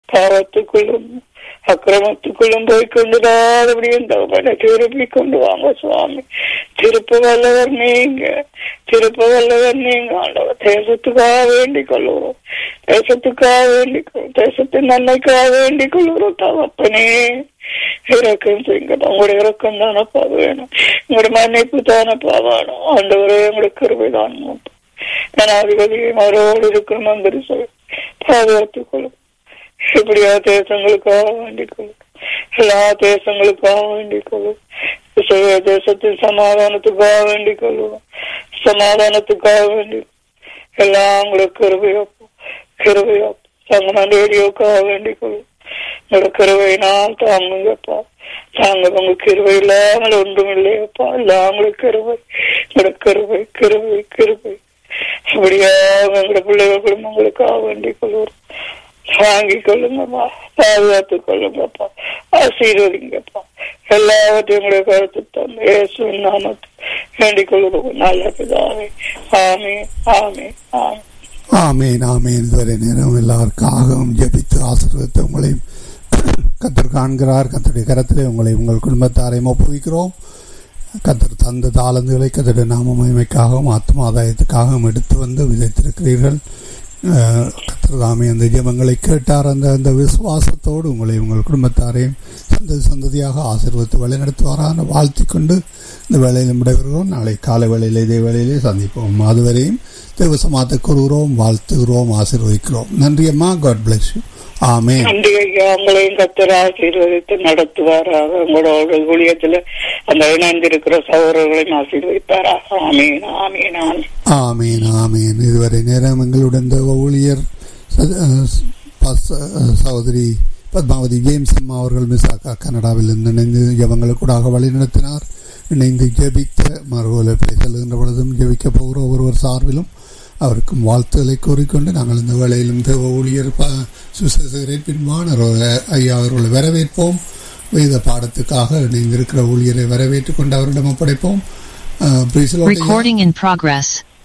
பாவத்துக்குள்ளும் அக்கிரமத்துக்குள்ளும் போய் கொண்டுடாதபடி இந்த அவனை திருப்பி கொண்டு வாங்க சுவாமி திருப்ப வல்லவர் நீங்க திருப்ப வல்லவர் நீங்க ஆண்டவர் தேசத்துக்காக வேண்டிக் கொள்ளுவோம் தேசத்துக்காக வேண்டிக் கொள்ளும் தேசத்தின் நன்மைக்காக வேண்டிக் கொள்ளுகிறோம் தகப்பனே இறக்கம் செய்யுங்க உங்களுடைய இறக்கம் தானப்பா வேணும் உங்களுடைய மன்னிப்பு தானப்பா வேணும் ஆண்டவரே உங்களுடைய கருவை தான் ஜனாதிபதியும் அவரோடு இருக்கிற மந்திரி சொல் பாதுகாத்துக் கொள்ளும் இப்படியா தேசங்களுக்காக வேண்டிக் கொள்ளும் எல்லா தேசங்களுக்காக வேண்டிக் கொள்ளும் இஸ்ரேல் தேசத்தின் சமாதானத்துக்காக வேண்டிக் கொள்ளுவோம் சமாதானத்துக்காக வேண்டி எல்லாம் உங்களுக்கு கிருபையாப்போ கிருபையாப்போ சங்கமன் ரேடியோக்காக வேண்டிக் கொள்ளும் உங்களோட கிருவையினால் தாங்குங்கப்பா தாங்க உங்க கிருவை இல்லாமல் ஒன்றும் இல்லையப்பா எல்லாம் உங்களுக்கு கிருவை உங்களோட கிருவை கிருவை கிருவை அப்படியா எங்களோட பிள்ளைகள் குடும்பங்களுக்காக வேண்டிக் கொள்வோம் வாங்கிக் கொள்ளுங்கப்பா பாதுகாத்துக் கொள்ளுங்கப்பா ஆசீர்வதிங்கப்பா எல்லாவற்றையும் உங்களுடைய கருத்து தந்து இயேசுவின் நாமத்தை வேண்டிக் கொள்ளுவோம் நல்ல பிதாவே ஆமே ஆமே ஆமே ஆமேன் ஆமேன் இதுவரை நேரம் எல்லாருக்காகவும் ஜெபித்து ஆசீர்வதித்து உங்களையும் கத்தர் காண்கிறார் கத்தருடைய கரத்திலே உங்களை உங்கள் குடும்பத்தாரையும் ஒப்புவிக்கிறோம் கத்தர் தந்த தாளந்துகளை கத்தருடைய நாம மகிமைக்காகவும் ஆத்ம ஆதாயத்துக்காகவும் எடுத்து வந்து விதைத்திருக்கிறீர்கள் அஹ், கத்தர் தாமே அந்த ஜெபங்களை கேட்டார் அந்த அந்த விசுவாசத்தோடு உங்களை உங்கள் குடும்பத்தாரையும் சந்ததி சந்ததியாக ஆசீர்வதித்து வழிநடத்துவாரான வாழ்த்திக் கொண்டு இந்த வேலையில் விடைபெறுகிறோம் நாளை காலை வேளையில் இதே வேளையிலே சந்திப்போம் அதுவரையும் தேவசமாத்தை கூறுகிறோம் வாழ்த்துகிறோம் ஆசீர்வதிக்கிறோம் நன்றி அம்மா காட் பிளஸ் யூ ஆமேன் நன்றி ஐயா உங்களையும் கத்தர் ஆசீர்வதித்து நடத்துவாராக உங்களோட ஊழியத்துல அந்த இணைந்திருக்கிற சகோதரர்களையும் ஆசீர்வதிப்பாராக ஆமீன் ஆமீன் ஆமீன் ஆமேன் ஆமேன் இதுவரை நேரம் எங்களுடன் தேவ ஊழியர் ச- அஹ் பஸ்- அஹ் சகோதரி பத்மாவதி ஜேம்ஸ் அம்மா அவர்கள் மிசாக்கா கனடாவில் இருந்து இணைந்து ஜபங்களுக்கூடாக வழிநடத்தினார் இணைந்து ஜெபித்த மறுவலைப்பிலை செல்கின்ற பொழுதும் ஜெபிக்க போகிற ஒருவர் சார்பிலும் அவருக்கும் வாழ்த்துக்களை கூறிக்கொண்டு நாங்கள் இந்த வேளையிலும் தேவ ஊழியர் ப- சுசேசகரை பின்வானர் ஐயா அவர்களை வரவேற்போம் வேத பாடத்துக்காக இணைந்திருக்கிற ஊழியரை வரவேற்றுக் கொண்டு அவரிடம் ஒப்படைப்போம் அஹ், praise the Lord ஐயா. Recording in progress.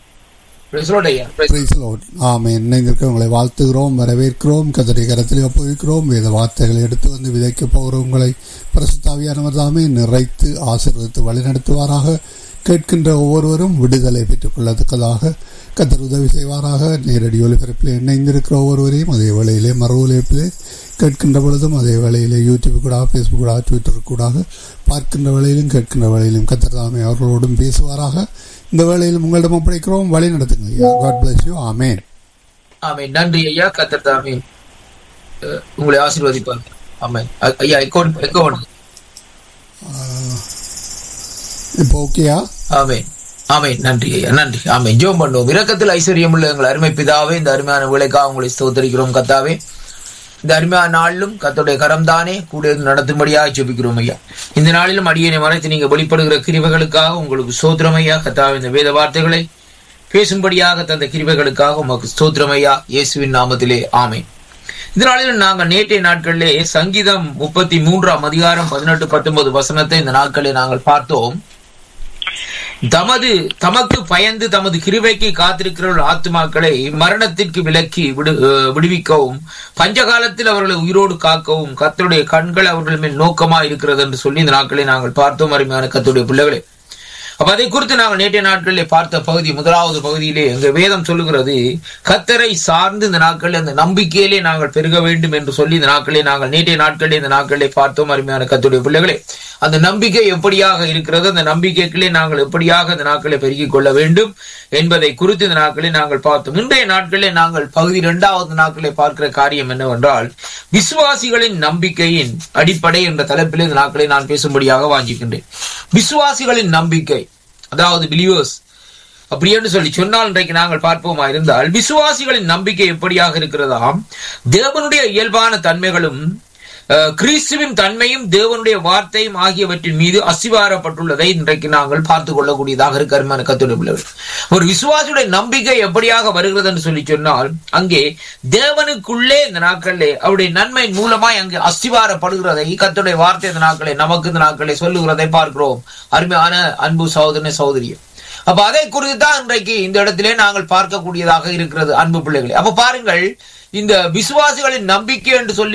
Praise the Lord ஐயா. Praise Praise the Lord. ஆமென் இணைந்திருக்க உங்களை வாழ்த்துகிறோம் வரவேற்கிறோம் கத்தரை கரத்தில் ஒப்புவிக்கிறோம் வேத வார்த்தைகளை எடுத்து வந்து விதைக்க போகிற உங்களை பிரசுத்தாவியானவர் தாமே நிறைத்து ஆசீர்வதித்து வழிநடத்துவாராக கேட்கின்ற ஒவ்வொருவரும் விடுதலை பெற்றுக் கொள்ளத்தக்கதாக கத்தர் உதவி செய்வாராக நேரடி ஒலிபரப்பில் இணைந்திருக்கிற ஒவ்வொருவரையும் அதே வேளையிலே மறு ஒலிபரப்பிலே கேட்கின்ற பொழுதும் அதே வேளையிலே யூடியூப் கூட ஃபேஸ்புக் கூட ட்விட்டர் கூட பார்க்கின்ற வேளையிலும் கேட்கின்ற வேளையிலும் கத்தர் தாமே அவர்களோடும் பேசுவாராக இந்த வேளையிலும் உங்களிடம் ஒப்படைக்கிறோம் வழி நடத்துங்க ஐயா God bless you amen amen. நன்றி ஐயா கத்தர் தாமே அஹ், உங்களை ஆசீர்வதிப்பார் ஆமென் அ- ஐயா எக்கோ எக்கோ ஒன்று. இப்போ ஓகேயா ஆமென் ஆமென் நன்றி ஐயா நன்றி ஆமென் ஜோம் பண்ணுவோம் இரக்கத்தில் ஐஸ்வர்யம் உள்ள எங்கள் அருமை பிதாவே இந்த அருமையான விளைக்காக உங்களை ஸ்தோத்தரிக்கிறோம் கத்தாவே இந்த அருமையான நாளிலும் கத்தோடைய கரம் தானே கூட இருந்து நடத்தும்படியாக ஜெபிக்கிறோம் ஐயா இந்த நாளிலும் அடியனை மறைத்து நீங்க வெளிப்படுகிற கிருபைகளுக்காக உங்களுக்கு ஸ்தோத்திரம் ஐயா கத்தாவே இந்த வேத வார்த்தைகளை பேசும்படியாக தந்த கிருபைகளுக்காக உமக்கு ஸ்தோத்திரம் ஐயா இயேசுவின் நாமத்திலே ஆமென் இந்த நாளில் நாங்கள் நேற்றைய நாட்களிலே சங்கீதம் முப்பத்தி மூன்றாம் அதிகாரம் பதினெட்டு பத்தொன்பது வசனத்தை இந்த நாட்களில் நாங்கள் பார்த்தோம் தமது தமக்கு பயந்து தமது கிருபைக்கு காத்திருக்கிற ஆத்துமாக்களை மரணத்திற்கு விலக்கி விடு அஹ் விடுவிக்கவும் பஞ்சகாலத்தில் அவர்களை உயிரோடு காக்கவும் கர்த்தருடைய கண்கள் அவர்கள் மேல் நோக்கமா இருக்கிறது என்று சொல்லி இந்த நாட்களை நாங்கள் பார்த்தோம் அருமையான கர்த்தருடைய பிள்ளைகளே அப்ப அதை குறித்து நாங்கள் நேற்றைய நாட்களிலே பார்த்த பகுதி முதலாவது பகுதியிலே எங்க வேதம் சொல்லுகிறது கத்தரை சார்ந்து இந்த நாட்களில் அந்த நம்பிக்கையிலே நாங்கள் பெருக வேண்டும் என்று சொல்லி இந்த நாட்களே நாங்கள் நேற்றைய நாட்களிலே இந்த நாட்களிலே பார்த்தோம் அருமையான கத்துடைய பிள்ளைகளே அந்த நம்பிக்கை எப்படியாக இருக்கிறது அந்த நம்பிக்கைகளே நாங்கள் எப்படியாக இந்த நாட்களை பெருகிக் கொள்ள வேண்டும் என்பதை குறித்து இந்த நாட்களை நாங்கள் பார்த்தோம் இன்றைய நாட்களிலே நாங்கள் பகுதி இரண்டாவது நாட்களை பார்க்கிற காரியம் என்னவென்றால் விசுவாசிகளின் நம்பிக்கையின் அடிப்படை என்ற தலைப்பில் இந்த நாட்களை நான் பேசும்படியாக வாஞ்சிக்கின்றேன் விசுவாசிகளின் நம்பிக்கை அதாவது பிலிவர்ஸ் அப்படி என்று சொல்லி சொன்னால் இன்றைக்கு நாங்கள் பார்ப்போமா இருந்தால் விசுவாசிகளின் நம்பிக்கை எப்படியாக இருக்கிறதாம் தேவனுடைய இயல்பான தன்மைகளும் அஹ், கிறிஸ்துவின் தன்மையும் தேவனுடைய வார்த்தையும் ஆகியவற்றின் மீது அசிவாரப்பட்டுள்ளதை இன்றைக்கு நாங்கள் பார்த்து கொள்ளக்கூடியதாக இருக்க அருமையான கத்துடைய பிள்ளைகள் ஒரு விசுவாசியுடைய நம்பிக்கை எப்படியாக வருகிறது என்று சொல்லி சொன்னால் அங்கே தேவனுக்குள்ளே இந்த நாட்களிலே அவருடைய நன்மை மூலமாய் அங்கே அஸ்திவாரப்படுகிறதை கத்துடைய வார்த்தை இந்த நாட்களே நமக்கு இந்த நாட்களே சொல்லுகிறதை பார்க்கிறோம் அருமையான அன்பு சகோதரனே சகோதரியே அப்ப அதை குறித்து தான் இன்றைக்கு இந்த இடத்திலே நாங்கள் பார்க்கக்கூடியதாக இருக்கிறது அன்பு பிள்ளைகளே அப்ப பாருங்கள் இந்த விசுவாசிகளின் நம்பிக்கை என்று சொல்லி